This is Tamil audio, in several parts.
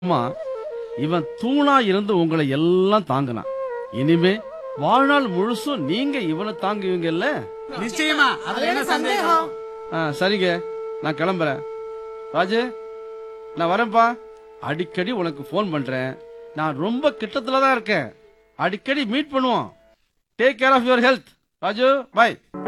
அம்மா இவன் தூணா இருந்து உங்களை எல்லாம் தாங்கினான் இனிமே வாழ்நாள் முழுசும் நீங்க இவனை தாங்குவீங்கல்ல நிச்சயமா அதுல என்ன சந்தேகம் ஆ, சரிங்க நான் கிளம்புறேன் ராஜு நான் வரேன்ப்பா அடிக்கடி உனக்கு ஃபோன் பண்றேன் நான் ரொம்ப கிட்டத்துல தான் இருக்கேன் அடிக்கடி மீட் பண்ணுவோம் take care of your health Raju bye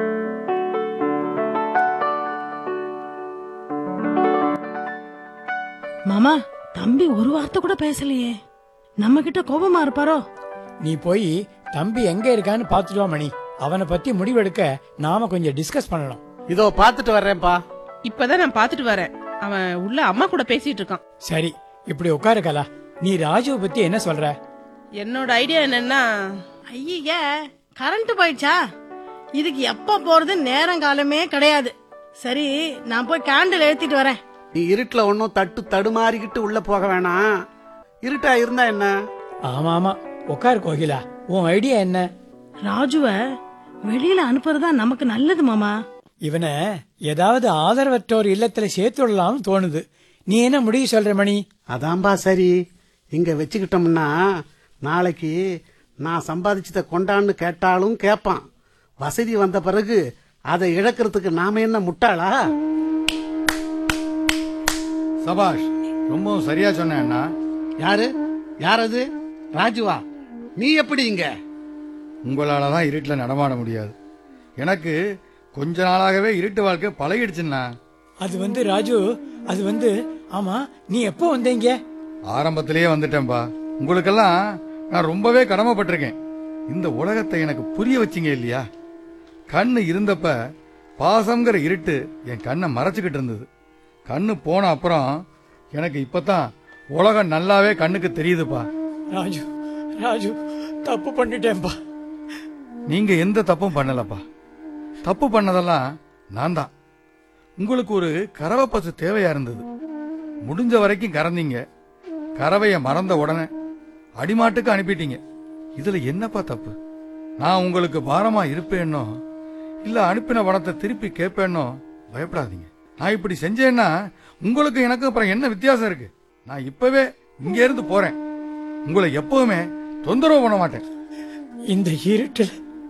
மாமா தம்பி ஒரு வார்த்தை கூட பேசலையே நம்ம கிட்ட கோபமா இருப்பாரோ நீ போய் தம்பி எங்க இருக்கான்னு பாத்துட்டு வா மணி அவனை பத்தி முடிவெடுக்க நாம கொஞ்சம் டிஸ்கஸ் பண்ணலாம் இதோ பாத்துட்டு வர்றேன்ப்பா இப்பதான் நான் பாத்துட்டு வரேன் அவன் உள்ள அம்மா கூட பேசிட்டு இருக்கான் சரி இப்படி உட்காரு கலா நீ ராஜுவை பத்தி என்ன சொல்ற என்னோட ஐடியா என்னன்னா ஐய கரண்ட் போயிடுச்சா இதுக்கு எப்ப போறது நேரம் காலமே கிடையாது சரி நான் போய் கேண்டில் எழுத்திட்டு வரேன் நீ இருட்டுல ஒன்னும் தட்டு தடுமாறிக்கிட்டு உள்ள போக வேணாம் இருட்டா இருந்தா என்ன ஆமா ஆமா உட்காரு கோகிலா உன் ஐடியா என்ன ராஜுவ வெளியில அனுப்புறதா நமக்கு நல்லது மாமா இவனை ஏதாவது ஆதரவற்றோர் இல்லத்துல சேர்த்து விடலாம்னு தோணுது நீ என்ன முடிவு சொல்ற மணி அதான்பா சரி இங்க வச்சுக்கிட்டோம்னா நாளைக்கு நான் சம்பாதிச்சத கொண்டான்னு கேட்டாலும் கேட்பான் வசதி வந்த பிறகு அதை இழக்கிறதுக்கு நாம என்ன முட்டாளா சபாஷ் ரொம்பவும் சரியா சொன்ன அண்ணா யாரு யார் அது ராஜுவா நீ எப்படி இங்க உங்களால தான் இருட்டில் நடமாட முடியாது எனக்கு கொஞ்ச நாளாகவே இருட்டு வாழ்க்கை பழகிடுச்சுண்ணா அது வந்து ராஜு அது வந்து ஆமா நீ எப்போ வந்தீங்க ஆரம்பத்திலேயே வந்துட்டேன்பா உங்களுக்கெல்லாம் நான் ரொம்பவே கடமைப்பட்டிருக்கேன் இந்த உலகத்தை எனக்கு புரிய வச்சீங்க இல்லையா கண்ணு இருந்தப்ப பாசம்ங்கிற இருட்டு என் கண்ணை மறைச்சுக்கிட்டு இருந்தது கண்ணு போன அப்புறம் எனக்கு இப்பதான் உலகம் நல்லாவே கண்ணுக்கு தெரியுதுப்பா ராஜு ராஜு தப்பு பண்ணிட்டேன்பா நீங்க எந்த தப்பும் பண்ணலப்பா தப்பு பண்ணதெல்லாம் நான் தான் உங்களுக்கு ஒரு கறவை பசு தேவையா இருந்தது முடிஞ்ச வரைக்கும் கறந்தீங்க கறவைய மறந்த உடனே அடிமாட்டுக்கு அனுப்பிட்டீங்க இதுல என்னப்பா தப்பு நான் உங்களுக்கு பாரமா இருப்பேனோ இல்ல அனுப்பின பணத்தை திருப்பி கேட்பேனோ பயப்படாதீங்க நான் இப்படி செஞ்சேன்னா உங்களுக்கு எனக்கு அப்புறம் என்ன வித்தியாசம் இருக்கு நான் இப்பவே இங்க இருந்து போறேன் உங்களை எப்பவுமே தொந்தரவு பண்ண மாட்டேன் இந்த இருட்டுல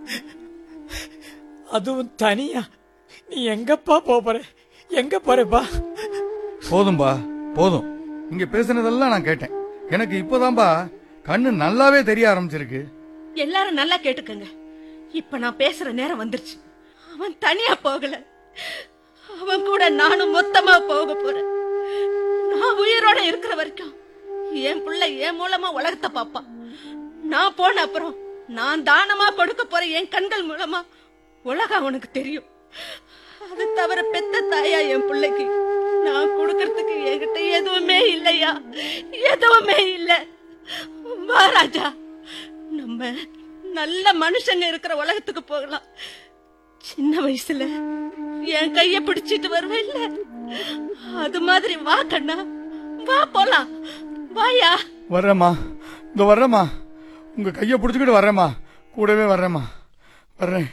அதுவும் தனியா நீ எங்கப்பா போப் போற எங்க போறப்பா போதும்பா போதும் இங்க பேசுனதெல்லாம் நான் கேட்டேன் எனக்கு இப்போதான்பா கண்ணு நல்லாவே தெரிய ஆரம்பிச்சிருக்கு எல்லாரும் நல்லா கேட்டுக்கங்க இப்ப நான் பேசுற நேரம் வந்துருச்சு அவன் தனியா போகல அவன் கூட நானும் மொத்தமா போக போறேன் நான் உயிரோட இருக்கிற வரைக்கும் என் புள்ள என் மூலமா உலகத்தை பாப்பான் நான் போன அப்புறம் நான் தானமா கொடுக்க போற என் கண்கள் மூலமா உலகம் அவனுக்கு தெரியும் அது தவிர பெத்த தாயா என் பிள்ளைக்கு நான் கொடுக்கறதுக்கு என்கிட்ட எதுவுமே இல்லையா எதுவுமே இல்ல வா ராஜா நம்ம நல்ல மனுஷங்க இருக்கிற உலகத்துக்கு போகலாம் சின்ன வயசுல என் கைய பிடிச்சிட்டு வருவேல்ல அது மாதிரி வா கண்ணா வா போலாம் வாயா வர்றேம்மா இந்த வர்றேம்மா உங்க கையை பிடிச்சிக்கிட்டு வர்றேம்மா கூடவே வர்றேம்மா வர்றேன்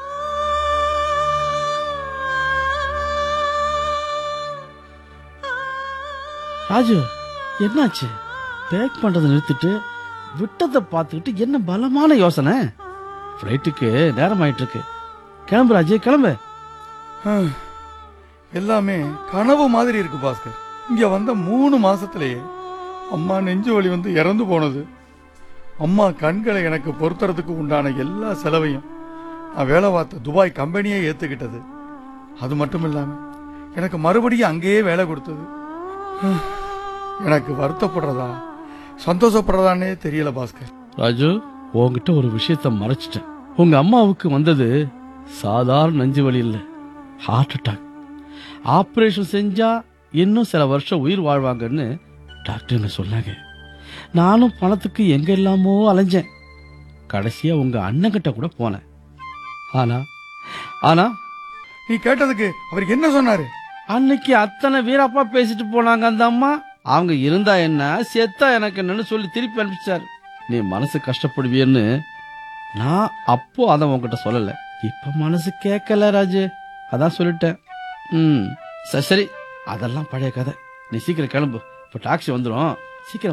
ராஜு என்னாச்சு பேக் பண்றதை நிறுத்திட்டு விட்டதை பார்த்துக்கிட்டு என்ன பலமான யோசனை ஃப்ளைட்டுக்கு நேரம் ஆயிட்டு இருக்கு கிளம்பு ராஜு கிளம்பு ஹம். எல்லாமே கனவு மாதிரி இருக்கு பாஸ்கர் இங்க வந்த மூணு மாசத்திலேயே அம்மா நெஞ்சு வலி வந்து இறந்து போனது அம்மா கண்களை எனக்கு பொருத்துறதுக்கு உண்டான எல்லா செலவையும் நான் வேலை பார்த்த துபாய் கம்பெனியே ஏத்துக்கிட்டது அது மட்டும் இல்லாம எனக்கு மறுபடியும் அங்கேயே வேலை கொடுத்தது ஹம். எனக்கு வருத்தப்படுறதா சந்தோஷப்படுறதானே தெரியல பாஸ்கர் ராஜு உன்கிட்ட ஒரு விஷயத்த மறைச்சிட்டேன் உங்க அம்மாவுக்கு வந்தது சாதாரண நெஞ்சு வலி இல்ல ஹார்ட் அட்டாக் ஆபரேஷன் செஞ்சா இன்னும் சில வருஷம் உயிர் வாழ்வாங்கன்னு டாக்டருங்க சொன்னாங்க நானும் பணத்துக்கு எங்க எல்லாமோ அலைஞ்சேன் கடைசியா உங்க அண்ணன்கிட்ட கூட போனேன் ஆனா ஆனா நீ கேட்டதுக்கு அவர் என்ன சொன்னாரு அன்னைக்கு அத்தனை வீரப்பா பேசிட்டு போனாங்க அந்த அம்மா அவங்க இருந்தா என்ன செத்தா எனக்கு என்னன்னு சொல்லி திருப்பி அனுப்பிச்சாரு நீ மனசு கஷ்டப்படுவியன்னு நான் அப்போ அதை உன்கிட்ட சொல்லல இப்ப மனசு கேட்கல ராஜு அதான் சொல்லிட்டேன் ம் சரி சரி அதெல்லாம் பழைய கதை நீ சீக்கிரம் கிளம்பு இப்ப டாக்ஸி வந்துடும் சீக்கிரம்